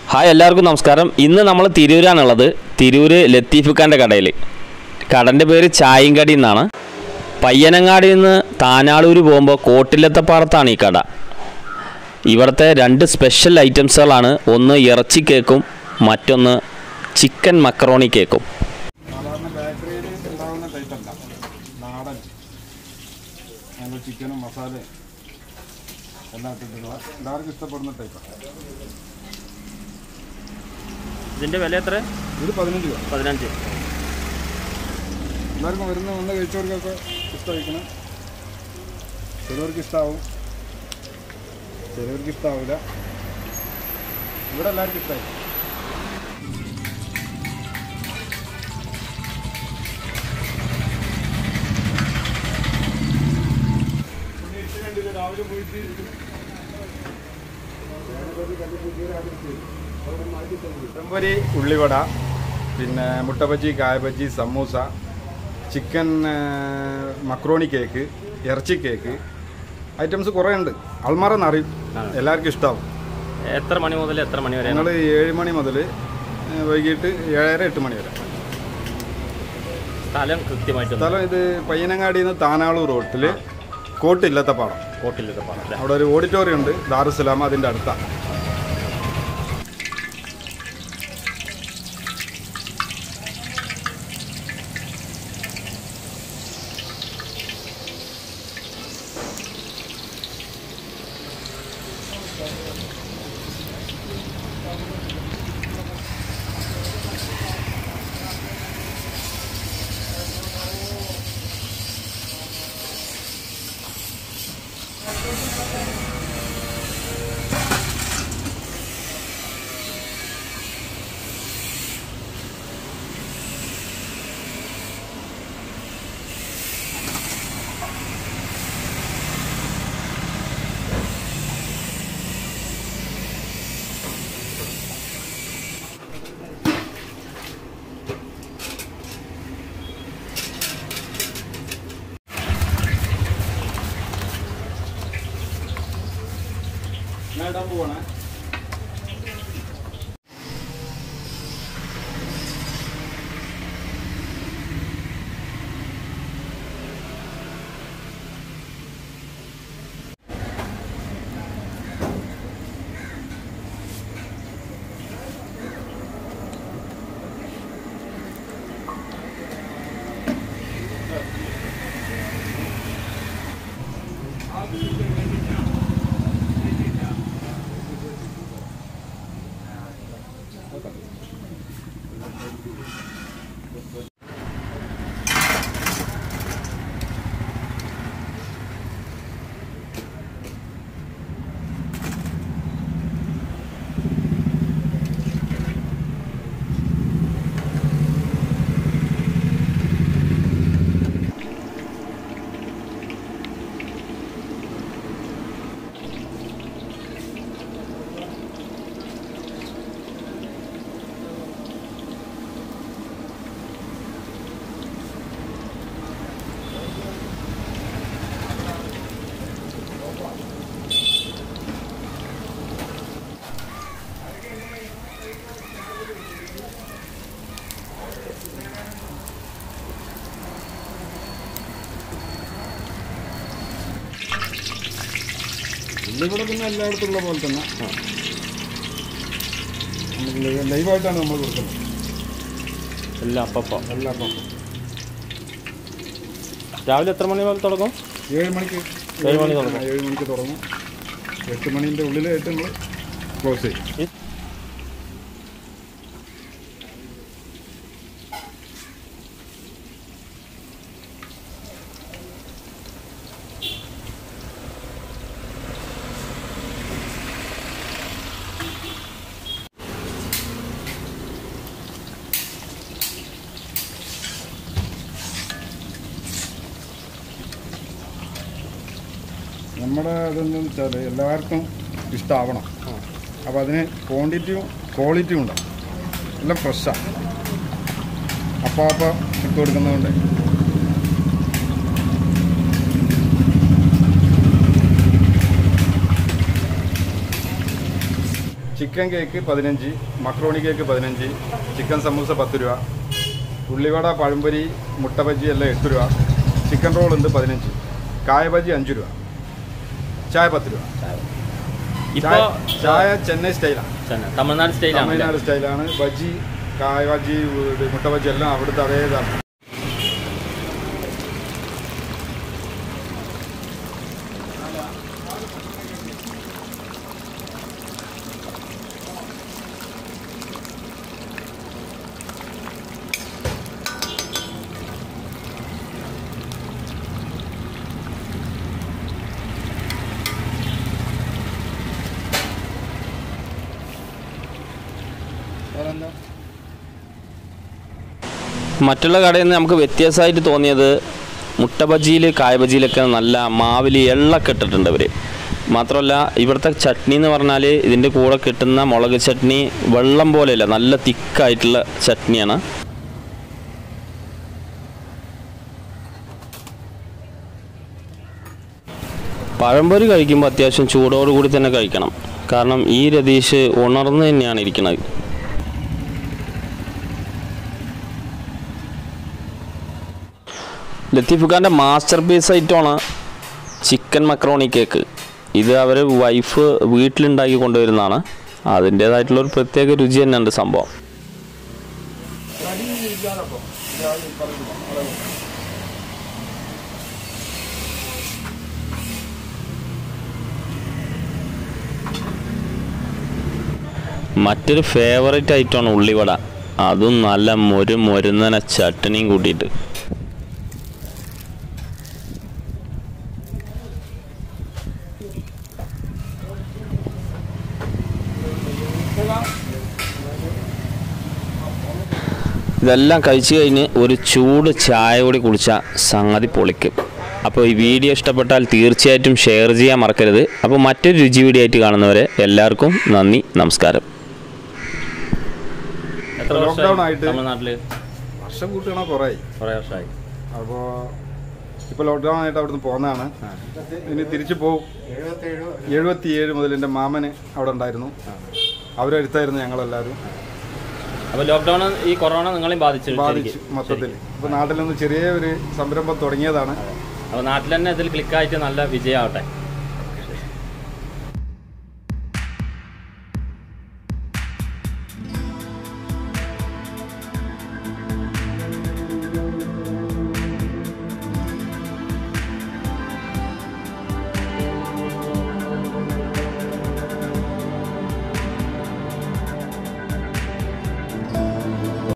Hi എല്ലാവർക്കും നമസ്കാരം ഇന്ന് നമ്മൾ തിരൂരാണുള്ളത് തിരൂര് ലത്തീഫ് ഖാൻ്റെ കടയിൽ കടൻ്റെ പേര് ചായങ്കടി എന്നാണ് പയ്യനങ്ങാടി നിന്ന് താനാളൂർ പോകുമ്പോൾ കോട്ടിലത്തപ്പാടത്താണ് ഈ കട ഇവിടുത്തെ രണ്ട് സ്പെഷ്യൽ ഐറ്റംസുകളാണ് ഒന്ന് ഇറച്ചി കേക്കും മറ്റൊന്ന് ചിക്കൻ മക്രോണി കേക്കും സാധാരണ ബേക്കറിയിൽ ഉണ്ടാകുന്ന ടൈപ്പല്ല നാടൻ നല്ല ചിക്കനും മസാലയും എല്ലാം ഇട്ടിട്ടുള്ള എല്ലാവർക്കും ഇഷ്ടപ്പെടുന്ന ടൈപ്പാണ് ഇതിൻ്റെ വില എത്ര ഇത് പതിനഞ്ച് രൂപ പതിനഞ്ച് എല്ലാവർക്കും വരുന്ന വന്ന് കഴിച്ചവർക്കൊക്കെ ഇഷ്ടമായിരിക്കണം ചിലവർക്ക് ഇഷ്ടമാവും ചിലവർക്ക് ഇഷ്ടമാവില്ല ഇവിടെ എല്ലാവർക്കും ഇഷ്ടമായി പഴംപൊരി ഉള്ളിവട പിന്നെ മുട്ട ബജി കായ ബജി സമൂസ ചിക്കൻ ആ, മക്രോണി കേക്ക് ഇറച്ചി കേക്ക് ഐറ്റംസ് കുറേ ഉണ്ട് അൾമാറ എന്നറിയും എല്ലാവർക്കും ഇഷ്ടമാവും എത്ര മണി മുതൽ എത്ര മണി വരെ ഞങ്ങൾ ഏഴ് മണി മുതൽ വൈകിട്ട് ഏഴര എട്ട് മണി വരെ സ്ഥലം കൃത്യമായിട്ട് സ്ഥലം ഇത് പയ്യനങ്ങാടിയിൽ നിന്ന് താനാളൂർ റോട്ടിൽ കോട്ടില്ലത്ത പാടം കോട്ടിലത്തെ പാടം അവിടെ ഒരു ഓഡിറ്റോറിയം ഉണ്ട് ദാറുസലാം അതിൻ്റെ അടുത്താണ് ഞാൻ ഇടാൻ പോവാണേ ഇന്നിവിടെ പിന്നെ എല്ലായിടത്തും ഉള്ള പോലെ തന്നെ നമുക്ക് ലൈ- ലൈവായിട്ടാണ് നമ്മൾ കൊടുക്കുന്നത് എല്ലാം അപ്പം എല്ലാ അപ്പം രാവിലെ എത്ര മണി മുതൽ തുടങ്ങും ഏഴ് മണിക്ക് ഏഴ് മണി തുടങ്ങും. ആ, ഏഴ് മണിക്ക് തുടങ്ങും എട്ട് മണീൻ്റെ ഉള്ളിലായിട്ട് നമ്മൾ ക്ലോസ് ചെയ്യും ഈ- നമ്മുടെ ഇതെന്ന് വെച്ചാൽ എല്ലാവർക്കും ഇഷ്ടമാവണം അപ്പോൾ അതിന് ക്വാണ്ടിറ്റിയും ക്വാളിറ്റിയും ഉണ്ടാവും എല്ലാം ഫ്രഷാണ് അപ്പോൾ അപ്പോൾ ഇട്ട് കൊടുക്കുന്നതുകൊണ്ട് ചിക്കൻ ചിക്കൻ കേക്ക് പതിനഞ്ച് മക്രോണി കേക്ക് പതിനഞ്ച് ചിക്കൻ സമൂസ പത്ത് രൂപ ഉള്ളിവട പഴംപൊരി മുട്ട ബജ്ജി എല്ലാം എട്ട് രൂപ ചിക്കൻ റോൾ ഉണ്ട് പതിനഞ്ച് കായ ബജ്ജി അഞ്ച് രൂപ ചായ പത്ത് രൂപ ഇപ്പോ ചായ ചായ ചെന്നൈ സ്റ്റൈലാണ് തന്നെ തമിഴ്നാട് സ്റ്റൈലാണ് തമിഴ്നാട് സ്റ്റൈലാണ് ബജ്ജി കായ ബജ്ജി ഇത് മുട്ട ബജ്ജി എല്ലാം അവിടുത്തെ അതേ ഇതാണ് മറ്റുള്ള കടയിൽ നിന്ന് നമുക്ക് വ്യത്യാസമായിട്ട് തോന്നിയത് മുട്ട ബജിയിൽ കായ ബജിയിലൊക്കെ നല്ല മാവിൽ എള്ളൊക്കെ ഇട്ടിട്ടുണ്ട് അവർ മാത്രമല്ല ഇവിടുത്തെ ചട്നി എന്ന് പറഞ്ഞാൽ ഇതിൻ്റെ കൂടെ കിട്ടുന്ന മുളക് ചട്നി വെള്ളം പോലെയല്ല നല്ല തിക്കായിട്ടുള്ള ചട്നിയാണ് പഴംപൊരി കഴിക്കുമ്പോൾ അത്യാവശ്യം ചൂടോടുകൂടി തന്നെ കഴിക്കണം കാരണം ഈ രതീഷ് ഉണർന്ന് തന്നെയാണ് ഇരിക്കുന്നത് ലത്തീഫ് ഖാൻ്റെ മാസ്റ്റർ പീസ് ഐറ്റമാണ് ചിക്കൻ മക്രോണി കേക്ക് ഇത് അവർ വൈഫ് വീട്ടിലുണ്ടാക്കി കൊണ്ടുവരുന്നതാണ് അതിൻ്റേതായിട്ടുള്ള ഒരു പ്രത്യേക രുചി തന്നെയുണ്ട് സംഭവം മറ്റൊരു ഫേവറേറ്റ് ഐറ്റമാണ് ഉള്ളിവട അതും നല്ല മൊരു മൊരുന്നന ചട്ടണിയും കൂട്ടിയിട്ട് ഇതെല്ലാം കഴിച്ചു കഴിഞ്ഞ് ഒരു ചൂട് ചായ കൂടി കുടിച്ചാൽ സംഗതി പൊളിക്കും അപ്പോൾ ഈ വീഡിയോ ഇഷ്ടപ്പെട്ടാൽ തീർച്ചയായിട്ടും ഷെയർ ചെയ്യാൻ മറക്കരുത് അപ്പോൾ മറ്റൊരു രുചി വീഡിയോ ആയിട്ട് കാണുന്നവരെ എല്ലാവർക്കും നന്ദി നമസ്കാരം ലോക്ക്ഡൗൺ ആയിട്ട് തമിഴ്നാട്ടിൽ വർഷം കൂട്ടണ കുറേ കുറേ വർഷമായി അപ്പോൾ ഇപ്പോൾ ലോക്ക്ഡൗൺ ആയിട്ട് അവിടുന്ന് പോകുന്നതാണ് ഇനി തിരിച്ചു പോകും എഴുപത്തിയേഴ് മുതൽ എൻ്റെ മാമന് അവിടെ ഉണ്ടായിരുന്നു അവരെടുത്തായിരുന്നു ഞങ്ങളെല്ലാവരും അപ്പോൾ ലോക്ക്ഡൗൺ ഈ കൊറോണ നിങ്ങളെയും ബാധിച്ചു ബാധിച്ചു മൊത്തത്തിൽ ഇപ്പോൾ നാട്ടിൽ നിന്ന് ചെറിയ ഒരു സംരംഭം തുടങ്ങിയതാണ് അപ്പോൾ നാട്ടിൽ തന്നെ ഇതിൽ ക്ലിക്കായിട്ട് നല്ല വിജയമാവട്ടെ